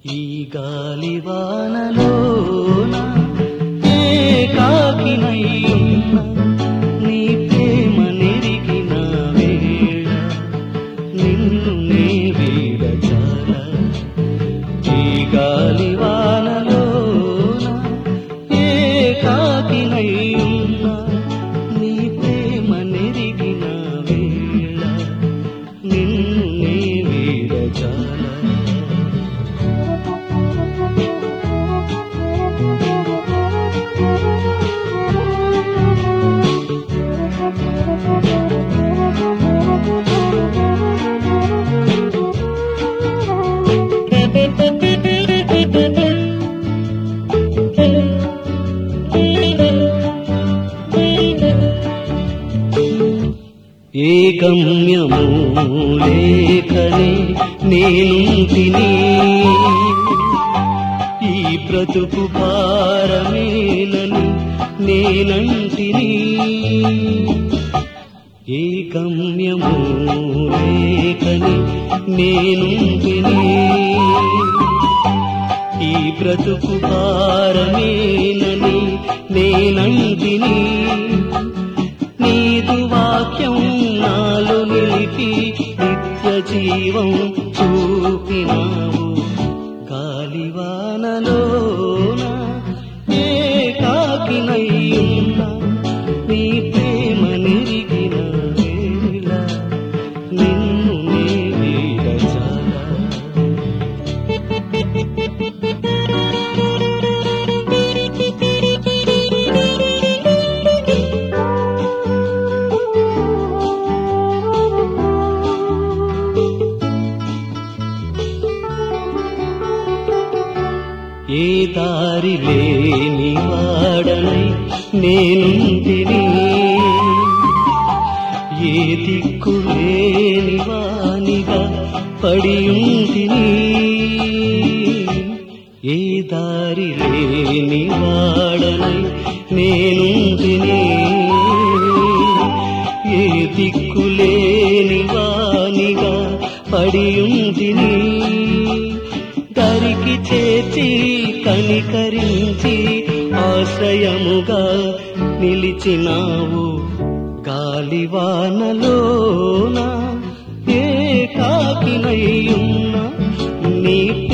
ఈ గాలివానలోన ఏకాకినయ్యున్న నీ ప్రేమ నెరిగిన వేళ నిన్ను నే వీడచాల ఈ గాలివానలోన ఏకాకినయ్యున్న నీ ప్రేమ నెరిగిన వేళ నిన్ను నే వీడచాల ఏ గమ్యము లేకనే నేను తిని ఈ బ్రతుకు భారమేనని నేనంటిని ఏ గమ్యము లేకని నేను తిని ఈ బ్రతుకు భారమేనని నేనంటిని నీదు వాక్యం నాలో నిలిపి నిత్య జీవం చూపినావు గాలివానలోన ఏకాకినయ్యున్న నీ ప్రేమ నెరిగిన వేళ నిన్ను నే వీడచాలా ఏ దారి లేని వాడనై నేనుంటిని ఏ దిక్కు లేని వానిగా పడియుంటిని ఏ దారి లేని వాడనై నేనుంటిని ఏ దిక్కు లేని వానిగా పడియుంటిని దరికి చేర్చి కనికరించి ఆశ్రయముగా నిలిచినావు గాలివానలోన ఏకాకినయ్యున్న నీ